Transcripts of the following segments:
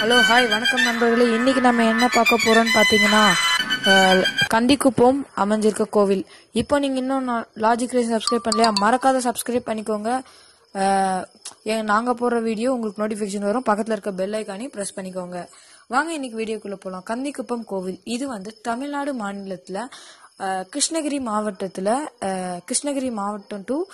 hello hi வணக்கம் நண்பர்களே இன்னைக்கு நம்ம என்ன பார்க்க போறோம்னு பார்த்தீங்கன்னா அஹ், கந்திக்குப்பம் அமைஞ்சிருக்க கோவில் இப்போ நீங்க இன்னும் லாஜிக் ரேஸ் சப்ஸ்கிரைப் பண்ணலையா மறக்காத சப்ஸ்கிரைப் பண்ணிக்கோங்க அஹ், ஏன் நாங்க போடுற வீடியோ உங்களுக்கு நோட்டிஃபிகேஷன் வரும் பக்கத்துல இருக்க பெல் ஐக்கானையும் பிரஸ் பண்ணிக்கோங்க வாங்க இன்னைக்கு வீடியோக்குள்ள போலாம் கந்திக்குப்பம் கோவில் இது வந்து தமிழ்நாடு மாநிலத்துல அஹ், கிருஷ்ணகிரி மாவட்டத்துல அஹ், கிருஷ்ணகிரி மாவட்டம் டு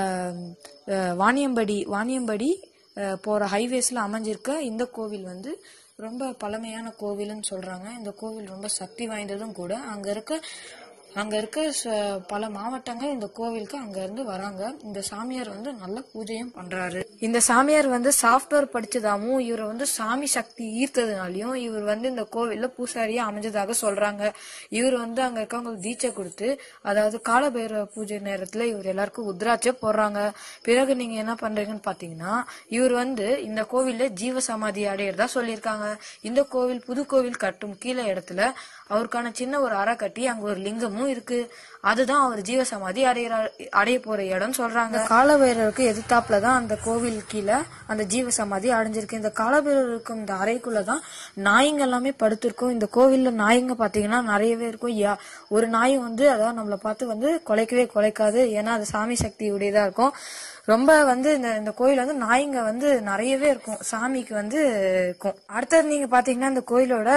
வாணியம்படி வாணியம்படி அஹ் போற ஹைவேஸ்ல அமைஞ்சிருக்க இந்த கோவில் வந்து ரொம்ப பழமையான கோவில்னு சொல்றாங்க இந்த கோவில் ரொம்ப சக்தி வாய்ந்ததும் கூட அங்க இருக்க அங்க இருக்க ச- பல மாவட்டங்கள் இந்த கோவிலுக்கு அங்க இருந்து வராங்க இந்த சாமியார் வந்து நல்ல பூஜையும் பண்றாரு இந்த சாமியார் வந்து சாஃப்ட்வேர் படிச்சதாவும் இவர் வந்து சாமி சக்தி ஈர்த்ததுனாலயும் இவர் வந்து இந்த கோவில்ல பூசாரியா அமைஞ்சதாக சொல்றாங்க இவர் வந்து அங்க இருக்கவங்களுக்கு தீட்சை கொடுத்து அதாவது காலபைரவ பூஜை நேரத்துல இவர் எல்லாருக்கும் உத்ராட்சை போடுறாங்க பிறகு நீங்க என்ன பண்றீங்கன்னு பாத்தீங்கன்னா இவர் வந்து இந்த கோவில்ல ஜீவ சமாதி அடையறதா சொல்லியிருக்காங்க இந்த கோவில் புது கோவில் கட்டும் கீழே இடத்துல அவருக்கான சின்ன ஒரு அறை கட்டி அங்க ஒரு லிங்கமும் இருக்கு அதுதான் அவர் ஜீவ சமாதி அடையிற அடைய போற இடம்னு சொல்றாங்க காலபைரவருக்கு எதிர்த்தாப்புல தான் அந்த கோவில் கீழே அந்த ஜீவ சமாதி அடைஞ்சிருக்கு இந்த காலபைரவர் இருக்கும் இந்த அறைக்குள்ளதான் நாய்ங்க எல்லாமே படுத்திருக்கும் இந்த கோவில்ல நாய்ங்க பாத்தீங்கன்னா நிறையவே இருக்கும் யா- ஒரு நாய் வந்து அதாவது நம்மள பார்த்து வந்து குலைக்கவே குலைக்காது ஏன்னா அது சாமி சக்தி உடையதா இருக்கும் ரொம்ப வந்து இந்த இந்த கோயில் வந்து நாய்ங்க வந்து நிறையவே இருக்கும் சாமிக்கு வந்து இருக்கும் அடுத்தது நீங்க பாத்தீங்கன்னா இந்த கோயிலோட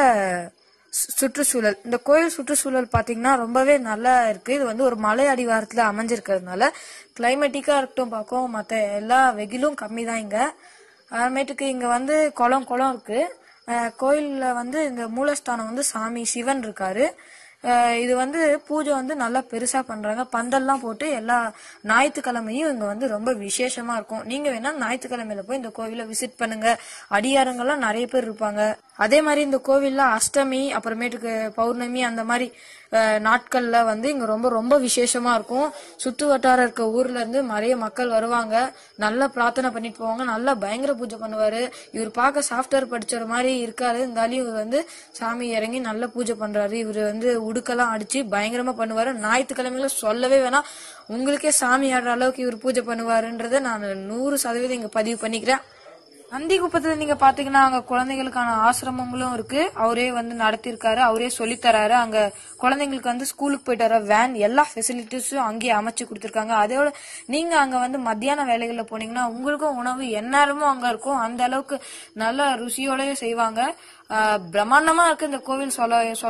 சு- சுற்றுச்சூழல் இந்த கோயில் சுற்றுச்சூழல் பாத்தீங்கன்னா ரொம்பவே நல்லா இருக்கு இது வந்து ஒரு மலை அடிவாரத்துல அமைஞ்சிருக்கிறதுனால கிளைமேட்டிக்கா இருக்கட்டும் பார்க்கும் மத்த எல்லா வெயிலும் கம்மி தான் இங்க அப்புறமேட்டுக்கு இங்க வந்து குளம் குளம் இருக்கு அஹ் கோயில்ல வந்து இந்த மூலஸ்தானம் வந்து சாமி சிவன் இருக்காரு அஹ் இது வந்து பூஜை வந்து நல்லா பெருசா பண்றாங்க பந்தல்லாம் போட்டு எல்லா ஞாயிற்றுக்கிழமையும் இங்க வந்து ரொம்ப விசேஷமா இருக்கும் நீங்க வேணா ஞாயிற்றுக்கிழமையில போய் இந்த கோவில விசிட் பண்ணுங்க அடியாரங்கள்லாம் நிறைய பேர் இருப்பாங்க அதே மாதிரி இந்த கோவில்ல அஷ்டமி அப்புறமேட்டுக்கு பௌர்ணமி அந்த மாதிரி அஹ், நாட்கள்ல வந்து இங்க ரொம்ப ரொம்ப விசேஷமா இருக்கும் சுத்து வட்டாரம் இருக்க ஊர்ல இருந்து நிறைய மக்கள் வருவாங்க நல்லா பிரார்த்தனை பண்ணிட்டு போவாங்க நல்லா பயங்கர பூஜை பண்ணுவாரு இவர் பார்க்க சாஃப்ட்வேர் படிச்சவர் மாதிரி இருக்காரு இருந்தாலும் இவர் வந்து சாமி இறங்கி நல்ல பூஜை பண்றாரு இவர் வந்து உடுக்கெல்லாம் அடிச்சு பயங்கரமா பண்ணுவாரு ஞாயிற்றுக்கிழமையில சொல்லவே வேணாம் உங்களுக்கே சாமி ஆடுற அளவுக்கு இவர் பூஜை பண்ணுவாருன்றதை நான் நூறு சதவீதம் இங்க பதிவு பண்ணிக்கிறேன் நந்திகுப்பத்துல நீங்க பாத்தீங்கன்னா அங்க குழந்தைகளுக்கான ஆசிரமங்களும் இருக்கு அவரே வந்து நடத்திருக்காரு அவரே சொல்லித் தராரு அங்க குழந்தைங்களுக்கு வந்து ஸ்கூலுக்கு போயிட்டு வர வேன் எல்லா ஃபெசிலிட்டிஸும் அங்கேயே அமைச்சு கொடுத்துருக்காங்க அதோட நீங்க அங்க வந்து மத்தியான வேலைகள்ல போனீங்கன்னா உங்களுக்கும் உணவு எந்நேரமும் அங்க இருக்கும் அந்த அளவுக்கு நல்ல ருசியோடய செய்வாங்க ஆஹ் பிரம்மாண்டமா இருக்கு இந்த கோவில் சொல்ல சொல்ல